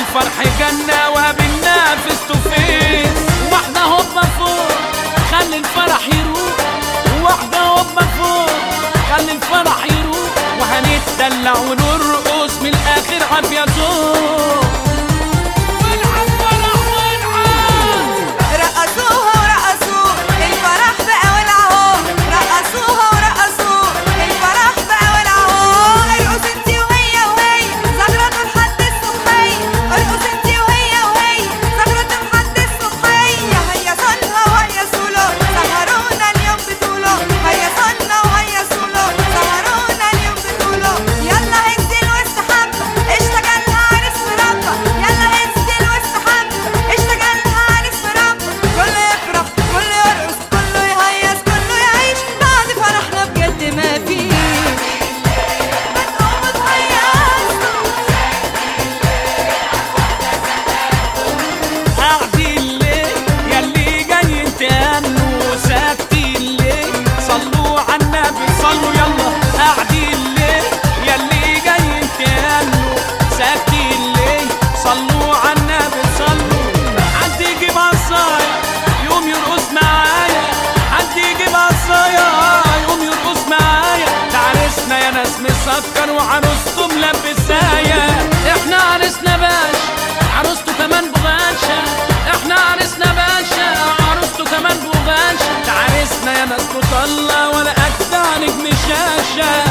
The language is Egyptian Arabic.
الفرح جنة وقابلنا فيس تو فيس واحدة هوبا فوق خلي الفرح يروق واحدة هوبا فوق خلي الفرح يروق وهنتدلع ونرقص من الآخر عافية ذوق والعب فرح والعب رقصوها ورقصوه الفرح بقى ولعوه رقصوها ورقصوه الفرح بقى ولعوه ارقص انتي وهي وهي زغرة لحد الصبحية ارقص انتي وهي وهي زغرة لحد الصبحية هيا صلها وهيا سولو سهرونا اليوم بطوله هيا صلنا وهيا سولو سهرونا اليوم بطوله يلا انزل واستحمى اشتغلها عرس مربى يلا انزل واستحمى اشتغلها عرس مربى كله يفرح كله يرقص كله يهيص كله يعيش بعد فرحنا بجد ما فيش ما تقوم تهيص قاعدين ليه ياللي جاي تهنوا ساكتين ليه صلوا على النبي صلوا يلا قاعدين ليه ياللي جاي تهنوا ساكتين ليه صلوا على النبي صلوا حد يجيب عصاية يقوم يرقص معايا حد يجيب عصاية يقوم يرقص معايا ده عرسنا يا ناس مسكر وعروسته ملبسايا احنا عرسنا باشا عروسته كمان بغاشة احنا عرسنا باشا عروسته كمان بغاشة ده عرسنا يا ناس مطلع ولا اجدع نجم شاشة